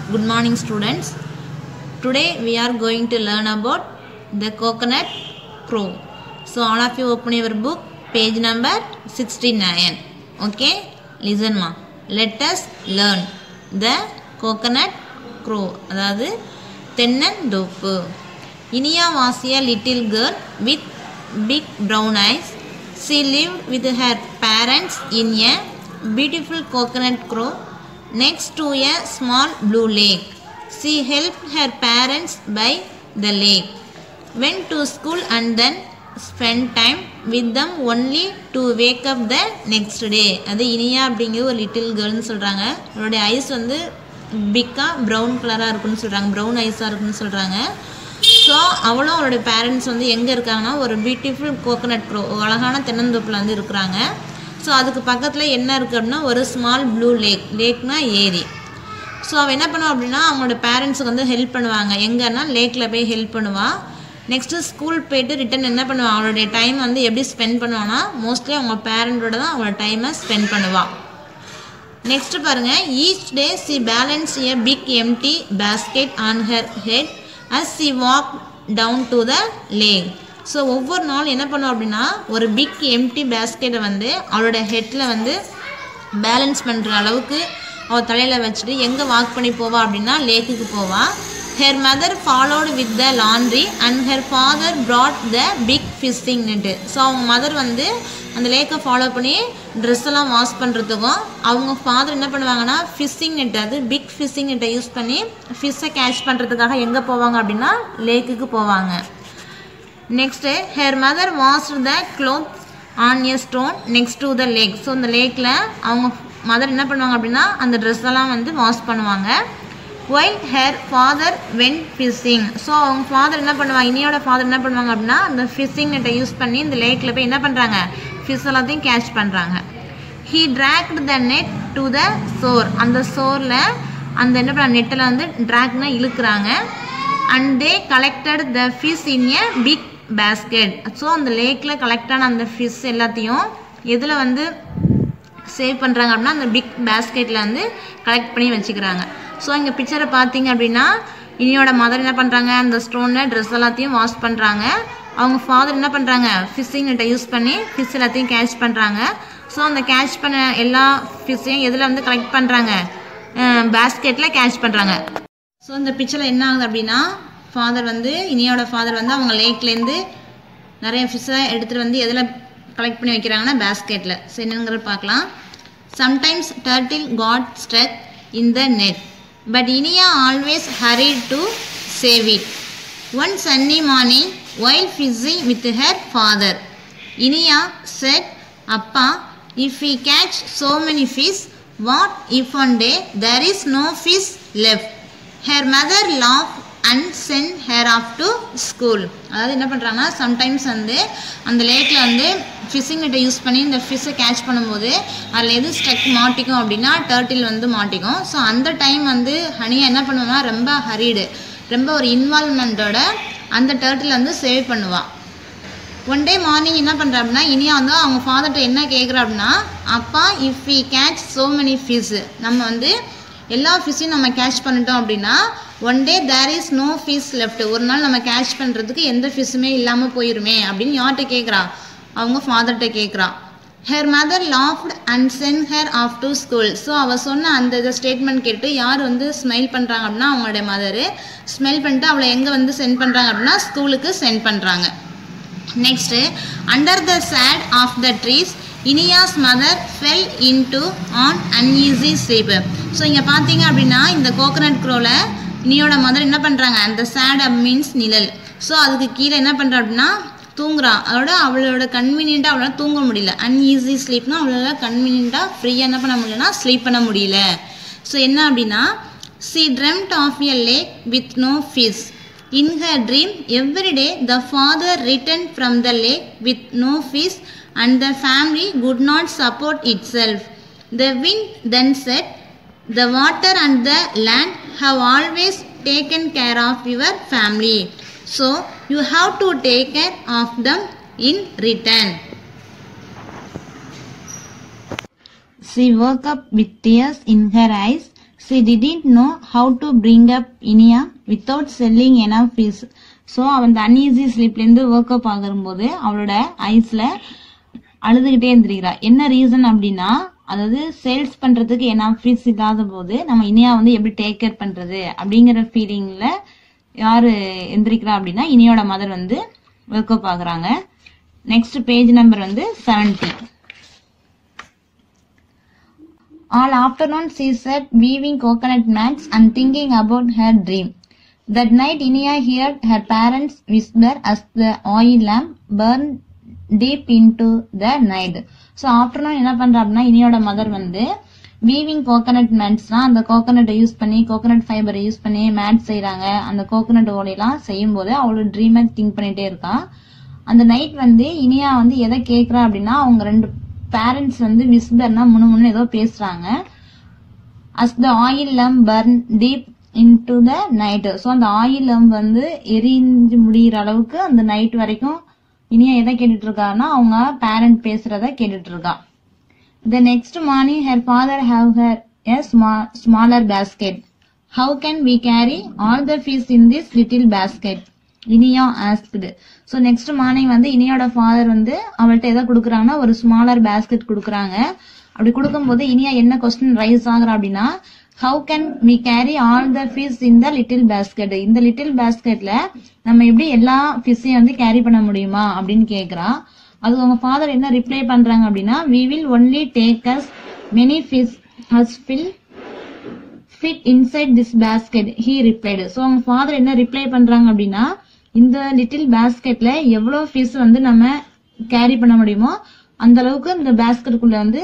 Good morning, students. Today we are going to learn about the coconut crow. So, all of you open your book, page number 69. Okay, listen, ma. Let us learn the coconut crow. அதாவது தென்னந்தோப்பு Iniya was a little girl with big brown eyes. She lived with her parents in a beautiful coconut grove next to a small blue lake. She helped her parents by the lake, went to school and then spent time with them only to wake up the next day. அது இனியா அப்படிங்கிற ஒரு little கேர்ள்னு சொல்கிறாங்க அவருடைய ice வந்து பிக்காக brown கலராக இருக்குன்னு சொல்கிறாங்க brown ஐஸாக இருக்குன்னு சொல்கிறாங்க ஸோ அவளும் அவளுடைய பேரண்ட்ஸ் வந்து எங்கே இருக்காங்கன்னா ஒரு பியூட்டிஃபுல் கோகனட் க்ரோ அழகான தென்னந்தோப்பில் வந்து இருக்கிறாங்க ஸோ அதுக்கு பக்கத்தில் என்ன இருக்குது அப்படின்னா ஒரு ஸ்மால் ப்ளூ லேக் லேக்னா ஏரி ஸோ அவள் என்ன பண்ணுவா அப்படின்னா அவங்களோட பேரண்ட்ஸுக்கு வந்து ஹெல்ப் பண்ணுவாங்க எங்கன்னா லேக்கில் போய் ஹெல்ப் பண்ணுவாள் நெக்ஸ்ட்டு ஸ்கூல் போயிட்டு ரிட்டன் என்ன பண்ணுவாள் அவளுடைய டைம் வந்து எப்படி ஸ்பெண்ட் பண்ணுவான்னா மோஸ்ட்லி அவங்க பேரண்டோட தான் அவளோட டைமை ஸ்பெண்ட் பண்ணுவாள் நெக்ஸ்ட் பாருங்க each day she balance a big empty basket on her head as she walk down to the lake so ஒவ்வொரு நாள் என்ன பண்ணுவோம் அப்படின்னா ஒரு பிக் எம்டி பேஸ்கெட்டை வந்து அவளோட ஹெட்டில் வந்து பேலன்ஸ் பண்ணுற அளவுக்கு அவள் தலையில் வச்சுட்டு எங்கே வாக் பண்ணி போவா அப்படின்னா லேக்குக்கு போவா her mother followed with the laundry and her father brought the big fishing net so அவங்க மதர் வந்து அந்த லேக்கை ஃபாலோ பண்ணி ட்ரெஸ் எல்லாம் வாஷ் பண்ணுறதுக்கும் அவங்க ஃபாதர் என்ன பண்ணுவாங்கன்னா ஃபிஷ்ஷிங் நெட் அது பிக் ஃபிஷ்ஷிங் நெட்டை யூஸ் பண்ணி ஃபிஷ்ஷை கேட்ச் பண்ணுறதுக்காக எங்கே போவாங்க அப்படின்னா லேக்குக்கு போவாங்க next her mother wash the cloth on a stone next to the lake so இந்த லேக்கில் அவங்க மதர் என்ன பண்ணுவாங்க அப்படின்னா அந்த ட்ரெஸ் எல்லாம் வந்து வாஷ் பண்ணுவாங்க while her father went fishing so அவங்க ஃபாதர் என்ன பண்ணுவாங்க இனியோட ஃபாதர் என்ன பண்ணுவாங்க அப்படின்னா அந்த ஃபிஷ்ஷிங் நெட்டை யூஸ் பண்ணி இந்த லேக்கில் போய் என்ன பண்ணுறாங்க ஃபிஷ் எல்லாத்தையும் கேட்ச் பண்ணுறாங்க he dragged the net to the shore அந்த சோரில் அந்த என்ன பண்ண நெட்டில் வந்து ட்ராக்னா இழுக்கிறாங்க and they collected the fish in a big basket so அந்த லேக்கில் கலெக்டான அந்த ஃபிஷ் எல்லாத்தையும் எதில் வந்து சேவ் பண்ணுறாங்க அப்படின்னா அந்த பிக் பேஸ்கெட்டில் வந்து கலெக்ட் பண்ணி வச்சுக்கிறாங்க ஸோ இங்கே பிக்சரை பார்த்தீங்க அப்படின்னா இனியோட மதர் என்ன பண்ணுறாங்க அந்த ஸ்டோனில் ட்ரெஸ் எல்லாத்தையும் வாஷ் பண்ணுறாங்க அவங்க ஃபாதர் என்ன பண்ணுறாங்க ஃபிஷ்ஷிங் நெட்டை யூஸ் பண்ணி ஃபிஷ் எல்லாத்தையும் கேட்ச் பண்ணுறாங்க ஸோ அந்த கேட்ச் பண்ண எல்லா ஃபிஷ்ஷையும் எதில் வந்து கலெக்ட் பண்ணுறாங்க பேஸ்கெட்டில் கேட்ச் பண்ணுறாங்க ஸோ இந்த பிக்சரில் என்ன ஆகுது அப்படின்னா ஃபாதர் வந்து இனியோட ஃபாதர் வந்து அவங்க லேக்லேருந்து நிறைய ஃபிஷ்ஷை எடுத்துகிட்டு வந்து எதில் கலெக்ட் பண்ணி வைக்கிறாங்கன்னா பேஸ்கெட்டில் ஸோ என்னங்கிறது பார்க்கலாம் sometimes turtle got struck in the net but Iniya always hurried to save it one sunny morning while fishing with her father Iniya said அப்பா if we catch so many fish what if one day there is no fish left her mother laugh and sent her off to school அதாவது என்ன பண்ணுறாங்கன்னா sometimes வந்து அந்த லேக்கில் வந்து fishing நெட்டை use பண்ணி இந்த ஃபிஷ்ஷை கேட்ச் பண்ணும்போது அதில் எது ஸ்டக் மாட்டிக்கும் அப்படின்னா டர்ட்டில் வந்து மாட்டிக்கும் ஸோ அந்த டைம் வந்து ஹனியை என்ன பண்ணுவோம்னா ரொம்ப ஹரீடு ரொம்ப ஒரு இன்வால்மெண்ட்டோட அந்த டர்ட்டில் வந்து சேவ் பண்ணுவாள் ஒன் டே மார்னிங் என்ன பண்ணுறா அப்படின்னா இனியா வந்து அவங்க ஃபாதர்கிட்ட என்ன கேட்குறா அப்படின்னா அப்பா if we catch so many fish நம்ம வந்து எல்லா ஃபிஷ்ஷையும் நம்ம கேட்ச் பண்ணிட்டோம் அப்படின்னா one day there is no fish left ஒரு நாள் நம்ம கேட்ச் பண்ணுறதுக்கு எந்த ஃபிஷ்ஷுமே இல்லாமல் போயிருமே அப்படின்னு யார்கிட்ட கேட்குறா அவங்க ஃபாதர்கிட்ட கேட்குறா her mother laughed and sent her off to school so அவள் சொன்ன அந்த இதை ஸ்டேட்மெண்ட் கேட்டு யார் வந்து ஸ்மெல் பண்ணுறாங்க அப்படின்னா அவங்களுடைய மதரு ஸ்மெல் பண்ணிட்டு அவளை எங்கே வந்து சென்ட் பண்ணுறாங்க அப்படின்னா ஸ்கூலுக்கு சென்ட் பண்ணுறாங்க next under the shade of the trees Iniya's mother fell into an uneasy sleep so இங்கே பார்த்தீங்க அப்படின்னா இந்த கோகனட் க்ரோவில் இனியோட மதர் என்ன பண்ணுறாங்க அந்த சேட் மீன்ஸ் நிழல் ஸோ அதுக்கு கீழே என்ன பண்ணுறா அப்படின்னா தூங்குறா அதோட அவளோட கன்வீனியண்ட்டாக அவளால் தூங்க முடியல அன்ஈஸி ஸ்லீப்னா அவளால் கன்வீனியண்ட்டாக ஃப்ரீயாக என்ன பண்ண முடியலன்னா ஸ்லீப் பண்ண முடியல ஸோ என்ன அப்படின்னா she dreamt of a lake with no fish In her dream, every day the father returned from the lake with no fish and the family could not support itself. The wind then said, The water and the land have always taken care of your family. So you have to take care of them in return. She woke up with tears in her eyes. she didn't know how to bring up Iniya without selling enough fees so அவன் அந்த uneasy ஸ்லீப்லேருந்து work up ஆகும்போது அவளோட ஐஸில் அழுதுகிட்டே இருந்திருக்கிறா என்ன reason அப்படின்னா அதாவது sales பண்றதுக்கு என்ன ஃபீஸ் இல்லாத போது நம்ம இனியா வந்து எப்படி டேக் கேர் பண்றது அப்படிங்கிற ஃபீலிங்ல யாரு எந்திரிக்கிறா அப்படின்னா இனியோட மதர் வந்து ஒர்க் அப் ஆகுறாங்க நெக்ஸ்ட் பேஜ் நம்பர் வந்து seventy all afternoon she sat weaving coconut mats and thinking about her dream. That night Inia heard her parents whisper as the oil lamp burned deep into the night. So afternoon என்ன பண்றா அப்படின்னா இனியோட mother வந்து weaving coconut மேட்ஸ்னா அந்த கோகனட்டை use பண்ணி coconut ஃபைபரை யூஸ் பண்ணி மேட் செய்றாங்க அந்த கோகனட் ஓலையெல்லாம் செய்யும் போது அவளோட ட்ரீமை திங்க் பண்ணிட்டே இருக்கா அந்த நைட் வந்து இனியா வந்து எதை கேக்குறா அப்படின்னா அவங்க ரெண்டு பேரண்ட்ஸ் வந்து விஸ்பர்னா முன்னு முன்னு ஏதோ பேசுறாங்க as the oil lamp burn deep into the night so அந்த ஆயில் லம் வந்து எரிஞ்சு முடிகிற அளவுக்கு அந்த நைட் வரைக்கும் இனியா எதை கேட்டுட்டு இருக்கான்னா அவங்க பேரண்ட் பேசுறத கேட்டுட்டு இருக்கா the next morning her father have her a smaller basket how can we carry all the fees in this little basket Iniya asked so next morning வந்து இனியோட ஃபாதர் வந்து அவள்கிட்ட எதை கொடுக்குறாங்கன்னா ஒரு ஸ்மாலர் பேஸ்கெட் கொடுக்குறாங்க அப்படி கொடுக்கும்போது இனியா என்ன கொஸ்டின் ரைஸ் ஆகுறா அப்படின்னா how can we carry all the fish in the little basket இந்த லிட்டில் பேஸ்கெட்ல நம்ம எப்படி எல்லா ஃபிஷ்ஷையும் வந்து கேரி பண்ண முடியுமா அப்படின்னு கேக்குறா அது உங்க ஃபாதர் என்ன ரிப்ளை பண்றாங்க அப்படின்னா we will only take as many fish as fill fit inside this basket he replied so அவங்க ஃபாதர் என்ன ரிப்ளை பண்றாங்க அப்படின்னா இந்த லிட்டில் பேஸ்கெட்ல எவ்வளவு ஃபிஷ் வந்து நம்ம கேரி பண்ண முடியுமோ அந்த அளவுக்கு இந்த பேஸ்கெட்டுக்குள்ள வந்து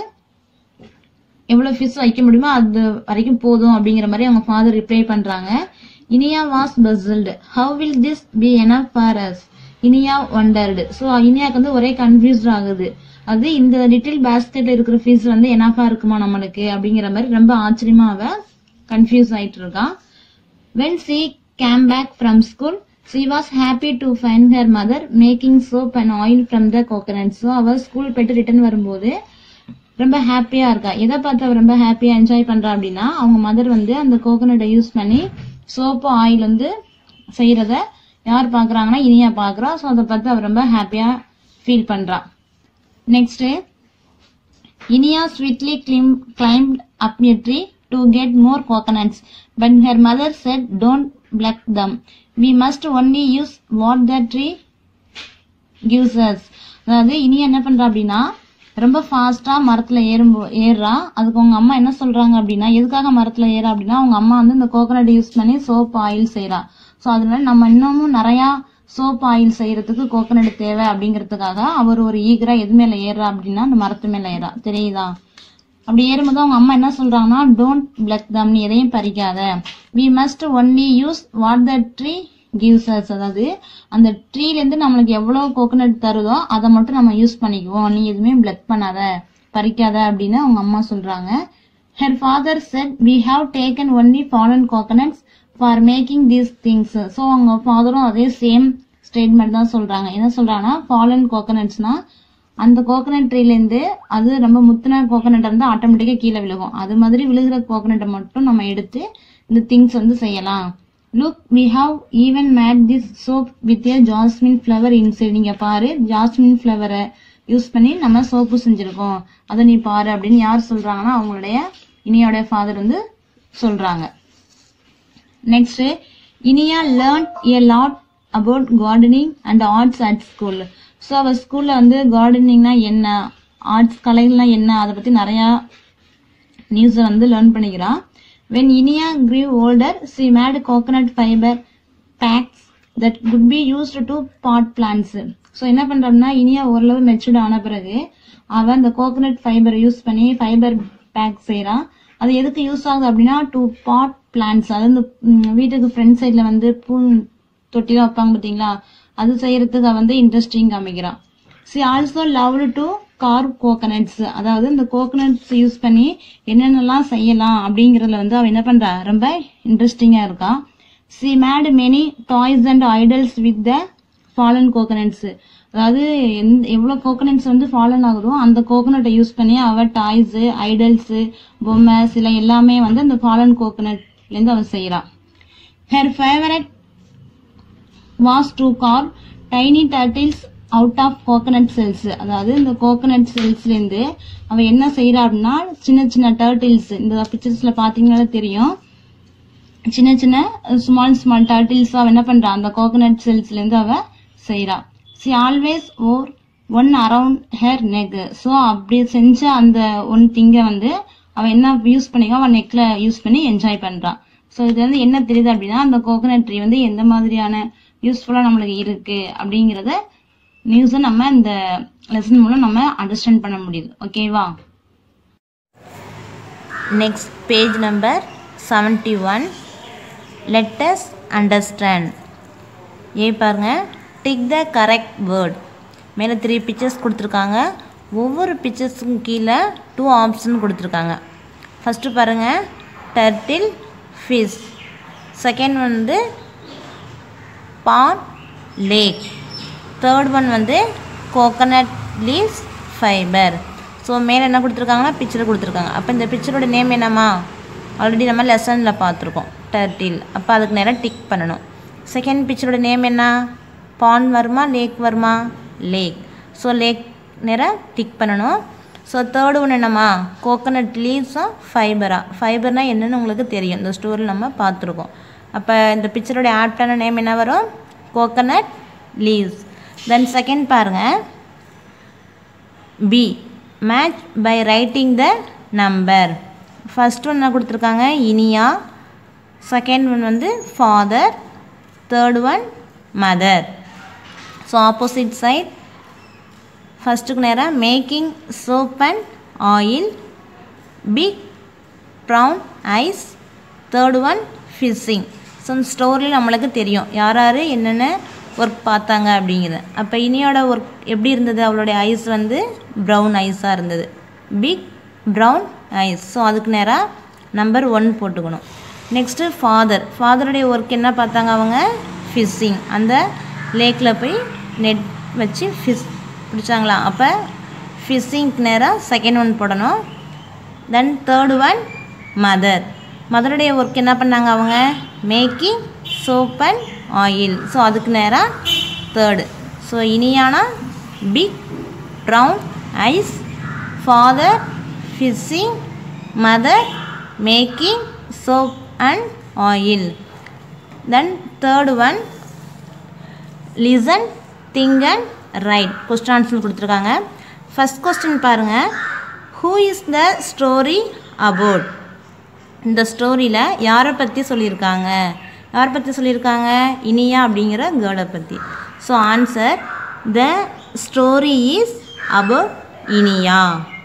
எவ்வளவு ஃபிஷ் வைக்க முடியுமோ அது வரைக்கும் போதும் அப்படிங்கிற மாதிரி அவங்க ஃபாதர் ரிப்ளை பண்றாங்க Iniya was puzzled how will this be enough for us Iniya wondered so இனியாக்கு வந்து ஒரே கன்ஃபியூஸ்ட் ஆகுது அது இந்த லிட்டில் பேஸ்கெட்ல இருக்கிற ஃபிஷ் வந்து எனஃபா இருக்குமா நம்மளுக்கு அப்படிங்கிற மாதிரி ரொம்ப ஆச்சரியமா அவ கன்ஃபியூஸ் ஆயிட்டு இருக்கா when she came back from school she was happy to find her mother making soap and oil from the coconut so அவ ஸ்கூல் போயிட்டு ரிட்டர்ன் வரும்போது ரொம்ப ஹாப்பியா இருக்கா எதை பார்த்து அவ ரொம்ப ஹாப்பியா என்ஜாய் பண்றா அப்படின்னா அவங்க மதர் வந்து அந்த கோகனட்டை யூஸ் பண்ணி சோப்பு ஆயில் வந்து செய்யறத யார் பாக்குறாங்கன்னா இனியா பாக்குறா ஸோ அதை பார்த்து அவ ரொம்ப ஹாப்பியா ஃபீல் பண்றா next Iniya sweetly climb climbed up a tree to get more coconuts but her mother said don't pluck them we must only use what the tree gives us அதாவது இனி என்ன பண்றா அப்படின்னா ரொம்ப ஃபாஸ்டா மரத்துல ஏறும் ஏறுறா அதுக்கு உங்க அம்மா என்ன சொல்றாங்க அப்படின்னா எதுக்காக மரத்துல ஏறா அப்படின்னா அவங்க அம்மா வந்து இந்த கோகனட் யூஸ் பண்ணி சோப் ஆயில் செய்யறா ஸோ அதனால நம்ம இன்னமும் நிறைய சோப் ஆயில் செய்யறதுக்கு கோகனட் தேவை அப்படிங்கிறதுக்காக அவர் ஒரு ஈகரா எது மேல ஏறா அப்படின்னா அந்த மரத்து மேல ஏறா தெரியுதா அப்படி ஏறும்போது அவங்க அம்மா என்ன சொல்றாங்கன்னா டோன்ட் பிளக் தம் நீ எதையும் பறிக்காத we must only use what the tree gives us அதாவது அந்த ட்ரீல இருந்து நம்மளுக்கு எவ்வளவு கோகனட் தருதோ அதை மட்டும் நம்ம யூஸ் பண்ணிக்குவோம் நீ எதுவுமே பிளக் பண்ணாத பறிக்காத அப்படின்னு அவங்க அம்மா சொல்றாங்க her father said we have taken only fallen coconuts for making these things so அவங்க ஃபாதரும் அதே சேம் ஸ்டேட்மெண்ட் தான் சொல்றாங்க என்ன சொல்றாங்கன்னா ஃபாலன் கோகனட்ஸ்னா அந்த கோகனட் ட்ரீல இருந்து அது ரொம்ப முத்தின கோகனட் வந்து ஆட்டோமேட்டிக்கா கீழே விழுகும் அது மாதிரி விழுகிற கோகனட்டை மட்டும் நம்ம எடுத்து இந்த திங்ஸ் வந்து செய்யலாம் look we have even made this soap with a jasmine flower inside நீங்க பாரு ஜாஸ்மின் ஃப்ளவரை யூஸ் பண்ணி நம்ம சோப்பு செஞ்சிருக்கோம் அதை நீ பாரு அப்படின்னு யார் சொல்றாங்கன்னா அவங்களுடைய இனியோட ஃபாதர் வந்து சொல்றாங்க next Iniya learn a lot about gardening and arts at school so அவள் ஸ்கூல்ல வந்து கார்டனிங்னா என்ன ஆர்ட்ஸ் கலைகள்லாம் என்ன அதை பத்தி நிறைய நியூஸை வந்து லேர்ன் பண்ணிக்கிறா when Iniya grew older she made coconut fiber packs that could be used to pot plants so என்ன பண்றோம்னா இனியா ஓரளவு மெச்சூர்ட் ஆன பிறகு அவ அந்த கோகனட் ஃபைபர் யூஸ் பண்ணி ஃபைபர் பேக் செய்யறான் அது எதுக்கு யூஸ் ஆகுது அப்படின்னா டு பாட் பிளான்ட்ஸ் அதாவது இந்த ம், வீட்டுக்கு ஃப்ரண்ட் சைட்ல வந்து பூ தொட்டிலாம் வைப்பாங்க பாத்தீங்களா அது செய்யறதுக்கு அவ வந்து இன்ட்ரெஸ்டிங் காமிக்கிறான் she also love to carve coconuts அதாவது இந்த கோகனட்ஸ் யூஸ் பண்ணி என்னென்னலாம் செய்யலாம் அப்படிங்கறதுல வந்து அவ என்ன பண்றா ரொம்ப இன்ட்ரெஸ்டிங்கா இருக்கா she made many toys and idols with the fallen coconuts அதாவது எந்த எவ்வளோ கோகனட்ஸ் வந்து ஃபாலன் ஆகுதோ அந்த கோகனட்டை யூஸ் பண்ணி அவ டாய்ஸு ஐடல்ஸு பொம்மை சில எல்லாமே வந்து அந்த ஃபாலன் கோகனட்லேருந்து அவ செய்கிறா her favourite was to carve tiny turtles out of coconut shells அதாவது இந்த கோகனட் செல்ஸ்லேருந்து அவ என்ன செய்யறா அப்படின்னா சின்ன சின்ன டர்டில்ஸ் இந்த பிக்சர்ஸ்ல பாத்தீங்கன்னா தெரியும் சின்ன சின்ன ஸ்மால் ஸ்மால் டர்டில்ஸ் அவ என்ன பண்றா அந்த கோகனட் செல்ஸ்ல இருந்து அவ செய்யறா she always wore one around her neck so அப்படி செஞ்ச அந்த ஒன் திங்க வந்து அவ என்ன யூஸ் பண்ணிக்கோ அவன் நெக்ல யூஸ் பண்ணி என்ஜாய் பண்றான் ஸோ இது வந்து என்ன தெரியுது அப்படின்னா அந்த கோகனட் ட்ரீ வந்து எந்த மாதிரியான யூஸ்ஃபுல்லா நம்மளுக்கு இருக்கு அப்படிங்கறத நியூஸை நம்ம இந்த லெசன் மூலம் நம்ம அண்டர்ஸ்டாண்ட் பண்ண முடியுது ஓகேவா next page number seventy one let's understand A பாருங்க டிக் த கரெக்ட் வேர்ட் மேலே த்ரீ பிக்சர்ஸ் கொடுத்துருக்காங்க ஒவ்வொரு பிக்சர்ஸுக்கும் கீழே டூ ஆப்ஷன் கொடுத்துருக்காங்க ஃபஸ்ட்டு பாருங்கள் டர்டில் ஃபிஷ் செகண்ட் வந்து பான் லேக் தேர்ட் ஒன் வந்து கோகனட் லீவ்ஸ் ஃபைபர் ஸோ மேலே என்ன கொடுத்துருக்காங்கன்னா பிக்சர் கொடுத்துருக்காங்க அப்போ இந்த பிக்சரோட நேம் என்னம்மா ஆல்ரெடி நம்ம லெசனில் பார்த்துருக்கோம் டர்டில் அப்போ அதுக்கு நேரம் டிக் பண்ணணும் செகண்ட் பிக்சரோட நேம் என்ன பான் வருமா லேக் வருமா லேக் ஸோ லேக் நேரம் டிக் பண்ணணும் ஸோ தேர்டு ஒன்று என்னம்மா கோகனட் லீவ்ஸும் ஃபைபரா ஃபைபர்னா என்னன்னு உங்களுக்கு தெரியும் இந்த ஸ்டோரியில் நம்ம பார்த்துருக்கோம் அப்போ இந்த பிக்சரோட ஆப்டான நேம் என்ன வரும் கோகனட் லீவ்ஸ் தென் செகண்ட் பாருங்கள் B match by writing the number first one என்ன கொடுத்துருக்காங்க இனியா செகண்ட் ஒன் வந்து father third one mother so opposite side ஃபஸ்ட்டுக்கு நேராக making soap and oil big brown eyes third one fishing so இந்த ஸ்டோரியில் நம்மளுக்கு தெரியும் யார் யார் என்னென்ன ஒர்க் பார்த்தாங்க அப்படிங்கிறது அப்போ இனியோட ஒர்க் எப்படி இருந்தது அவளுடைய ஐஸ் வந்து ப்ரௌன் ஐஸாக இருந்தது பிக் ப்ரௌன் ஐஸ் ஸோ அதுக்கு நேராக நம்பர் ஒன் போட்டுக்கணும் நெக்ஸ்ட்டு ஃபாதர் ஃபாதருடைய ஒர்க் என்ன பார்த்தாங்க அவங்க ஃபிஷ்ஷிங் அந்த லேக்கில் போய் நெட் வச்சு ஃபிஷ் பிடிச்சாங்களா அப்போ ஃபிஷ்ஷிங்க்கு நேராக செகண்ட் ஒன் போடணும் தென் தேர்டு ஒன் மதர் மதருடைய ஒர்க் என்ன பண்ணாங்க அவங்க making soap and oil so அதுக்கு நேராக தேர்டு ஸோ இனியானா big brown eyes father fishing mother making soap and oil then third one listen think and write question answer கொடுத்துருக்காங்க first question பாருங்கள் who is the story about இந்த ஸ்டோரியில் யாரை பற்றி சொல்லியிருக்காங்க யாரை பற்றி சொல்லியிருக்காங்க இனியா அப்படிங்கிற கேர்ளை பற்றி so answer the story is about Iniya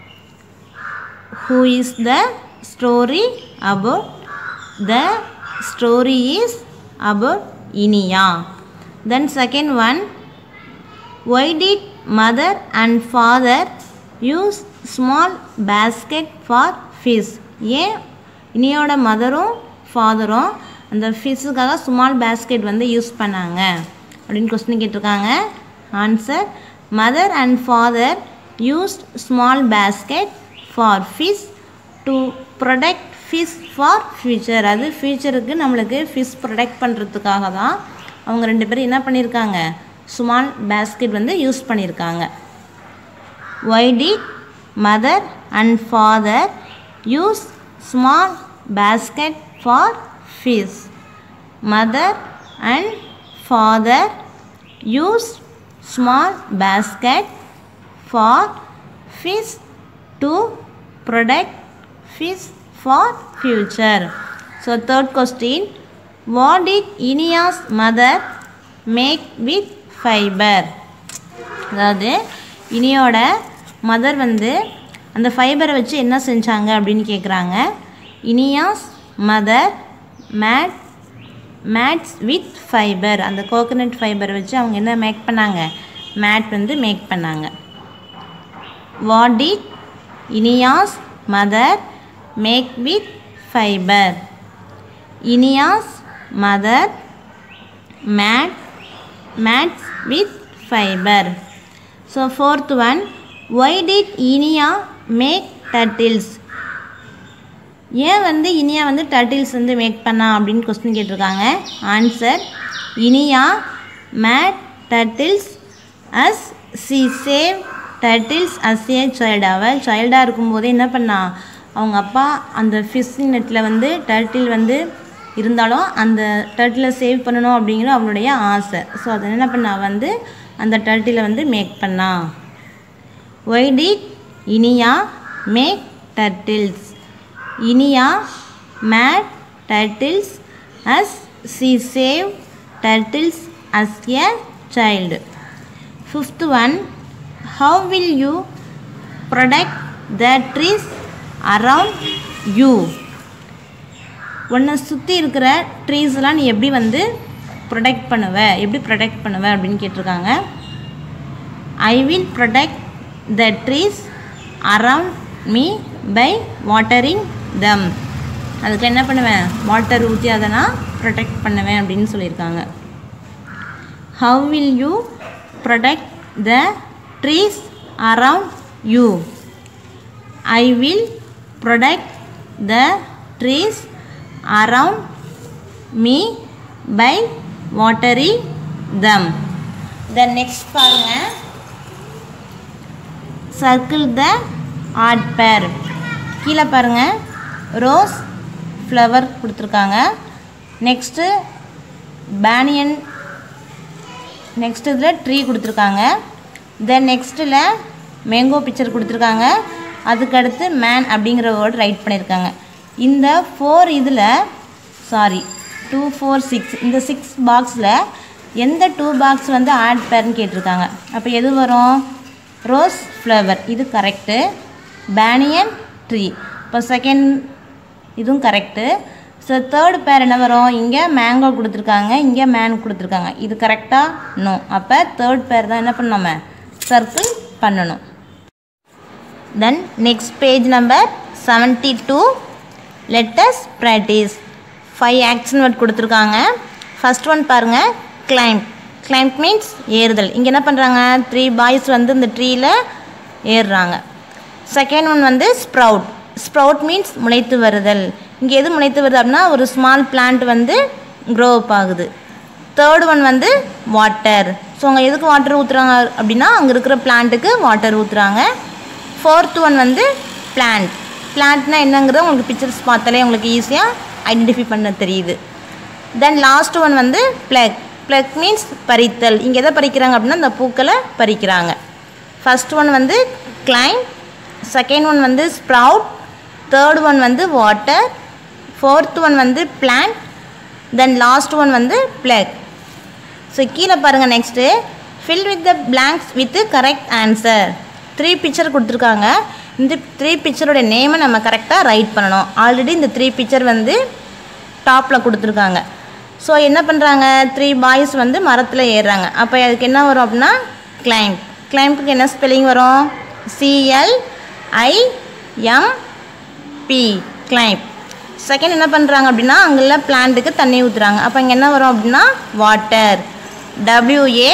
who is the story about the story is about Iniya then second one why did mother and father use small basket for fish ஏன் இனியோட மதரும் ஃபாதரும் அந்த ஃபிஷ்ஷுக்காக ஸ்மால் பேஸ்கெட் வந்து யூஸ் பண்ணாங்க அப்படின்னு question கேட்டிருக்காங்க answer mother and father used small basket for fish to protect fish for future அது ஃபியூச்சருக்கு நம்மளுக்கு ஃபிஷ் ப்ரொடெக்ட் பண்ணுறதுக்காக தான் அவங்க ரெண்டு பேரும் என்ன பண்ணியிருக்காங்க ஸ்மால் பேஸ்கெட் வந்து யூஸ் பண்ணியிருக்காங்க why did mother and father use small basket for fish mother and father use small basket for fish to protect fish for future so third question what did Iniya's mother make with fibre அதாவது இனியோட mother வந்து அந்த ஃபைபரை வச்சு என்ன செஞ்சாங்க அப்படின்னு கேட்குறாங்க Iniya's mother made mats with fibre அந்த கோகனட் ஃபைபரை வச்சு அவங்க என்ன மேக் பண்ணாங்க மேட் வந்து மேக் பண்ணாங்க what did Iniya's mother make with fibre Iniya's mother made mats with fibre so fourth one why did Iniya make turtles ஏன் வந்து இனியா வந்து டர்டில்ஸ் வந்து மேக் பண்ணா அப்படின்னு கொஸ்டின் கேட்டிருக்காங்க answer Iniya made turtles as she save turtles as a child அவள் சைல்டாக இருக்கும்போதே என்ன பண்ணா அவங்க அப்பா அந்த ஃபிஷிங் நெட்டில் வந்து டர்ட்டில் வந்து இருந்தாலும் அந்த டர்ட்டிலை சேவ் பண்ணணும் அப்படிங்கிற அவளுடைய ஆசை ஸோ அதை என்ன பண்ணா வந்து அந்த டர்ட்டிலை வந்து மேக் பண்ணா why did Iniya make turtles Iniya made turtles as she save turtles as a child fifth one how will you protect the trees around you உன்னை சுற்றி இருக்கிற ட்ரீஸ்லாம் நீ எப்படி வந்து ப்ரொடெக்ட் பண்ணுவ எப்படி ப்ரொடெக்ட் பண்ணுவ அப்படின்னு கேட்டிருக்காங்க I will protect the trees around me by watering them அதுக்கு என்ன பண்ணுவேன் வாட்டர் ஊற்றி அதை நான் ப்ரொடெக்ட் பண்ணுவேன் அப்படின்னு சொல்லியிருக்காங்க how will you protect the trees around you I will protect the trees around me by watering them the next பாருங்கள் சர்க்கிள் த ஆட் பேர் கீழே பாருங்கள் ரோஸ் ஃப்ளவர் கொடுத்துருக்காங்க நெக்ஸ்ட்டு பேனியன் நெக்ஸ்ட் இதில் ட்ரீ கொடுத்துருக்காங்க then நெக்ஸ்ட்டில் mango picture கொடுத்துருக்காங்க அதுக்கடுத்து man அப்படிங்கிற word right பண்ணியிருக்காங்க இந்த ஃபோர் இதில் சாரி டூ ஃபோர் சிக்ஸ் இந்த சிக்ஸ் பாக்ஸில் எந்த டூ பாக்ஸ் வந்து ஆட் பேர்னு கேட்டிருக்காங்க அப்போ எது வரும் ரோஸ் ஃப்ளவர் இது கரெக்டு பேனியன் ட்ரீ இப்போ செகண்ட் இதுவும் கரெக்டு ஸோ தேர்ட் பேர் என்ன வரும் இங்கே மேங்கோ கொடுத்துருக்காங்க இங்கே மேன் கொடுத்துருக்காங்க இது கரெக்டாக நோ அப்போ தேர்ட் பேர் தான் என்ன பண்ணோம் சர்க்கிள் பண்ணணும் then next page number seventy two let's practise five action word கொடுத்துருக்காங்க ஃபஸ்ட் ஒன் பாருங்கள் கிளைம் கிளைம்ப் மீன்ஸ் ஏறுதல் இங்கே என்ன பண்ணுறாங்க த்ரீ பாய்ஸ் வந்து இந்த ட்ரீயில் ஏறுறாங்க செகண்ட் ஒன் வந்து ஸ்ப்ரவுட் ஸ்ப்ரவுட் மீன்ஸ் முளைத்து வருதல் இங்கே எது முளைத்து வருது அப்படின்னா ஒரு ஸ்மால் பிளான்ட் வந்து க்ரோ அப் ஆகுது தேர்ட் ஒன் வந்து வாட்டர் ஸோ அவங்க எதுக்கு வாட்டர் ஊற்றுறாங்க அப்படின்னா அங்கே இருக்கிற பிளான்ட்டுக்கு வாட்டர் ஊற்றுறாங்க ஃபோர்த் ஒன் வந்து பிளான்ட் பிளான்ட்னா என்னங்கிறத உங்களுக்கு பிக்சர்ஸ் பார்த்தாலே உங்களுக்கு ஈஸியாக ஐடென்டிஃபை பண்ண தெரியுது தென் லாஸ்ட் ஒன் வந்து பிளக் பிளக் மீன்ஸ் பறித்தல் இங்கே எதை பறிக்கிறாங்க அப்படின்னா இந்த பூக்களை பறிக்கிறாங்க ஃபஸ்ட் ஒன் வந்து கிளைம் செகண்ட் ஒன் வந்து ஸ்ப்ரவுட் தேர்ட் ஒன் வந்து வாட்டர் ஃபோர்த் ஒன் வந்து பிளான்ட் தென் லாஸ்ட் ஒன் வந்து பிளக் ஸோ கீழே பாருங்கள் next fill with the blanks with correct answer three picture கொடுத்துருக்காங்க இந்த த்ரீ பிக்சரோட நேமை நம்ம கரெக்டாக ரைட் பண்ணணும் ஆல்ரெடி இந்த த்ரீ பிக்சர் வந்து டாப்பில் கொடுத்துருக்காங்க ஸோ என்ன பண்ணுறாங்க த்ரீ பாய்ஸ் வந்து மரத்தில் ஏறுறாங்க அப்போ அதுக்கு என்ன வரும் அப்படின்னா கிளைம்ப் கிளைம்புக்கு என்ன ஸ்பெல்லிங் வரும் C L I M B climb second என்ன பண்ணுறாங்க அப்படின்னா அங்குள்ள பிளான்ட்டுக்கு தண்ணி ஊற்றுறாங்க அப்போ இங்கே என்ன வரும் அப்படின்னா water W A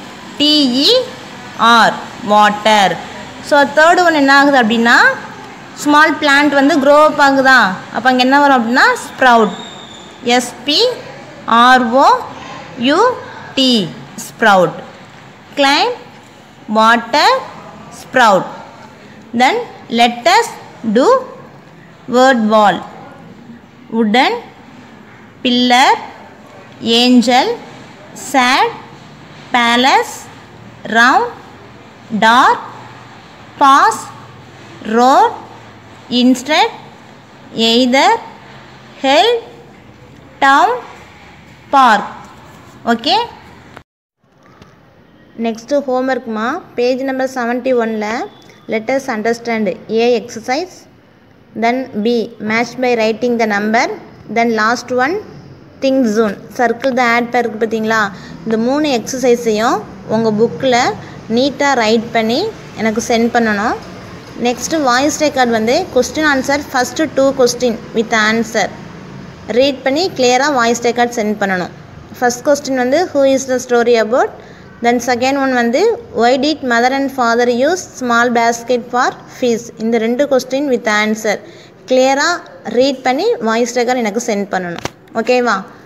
T E R water so third one என்ன ஆகுது அப்படின்னா ஸ்மால் பிளான்ட் வந்து க்ரோ அப் ஆகுதா அப்போ அங்கே என்ன வரும் அப்படின்னா sprout S P R O U T sprout climb water sprout then let's do word wall உடன் pillar angel sat palace round dark pass road instead either hell down park okay next ஹோம்ஒர்க்மா page number seventy ஒனில் letters understand A exercise then B match by writing the number then last one think zone circle the odd பேருக்கு பார்த்தீங்களா இந்த மூணு எக்ஸசைஸையும் உங்கள் புக்கில் நீட்டாக right பண்ணி எனக்கு சென்ட் பண்ணணும் நெக்ஸ்ட்டு வாய்ஸ் ரெக்கார்ட் வந்து question answer first two question with answer read பண்ணி கிளியராக வாய்ஸ் ரெக்கார்ட் சென்ட் பண்ணணும் ஃபஸ்ட் கொஸ்டின் வந்து who is the story about then second one வந்து why did mother and father use small basket for fees இந்த ரெண்டு question with answer கிளியராக read பண்ணி voice record எனக்கு சென்ட் பண்ணணும் ஓகேவா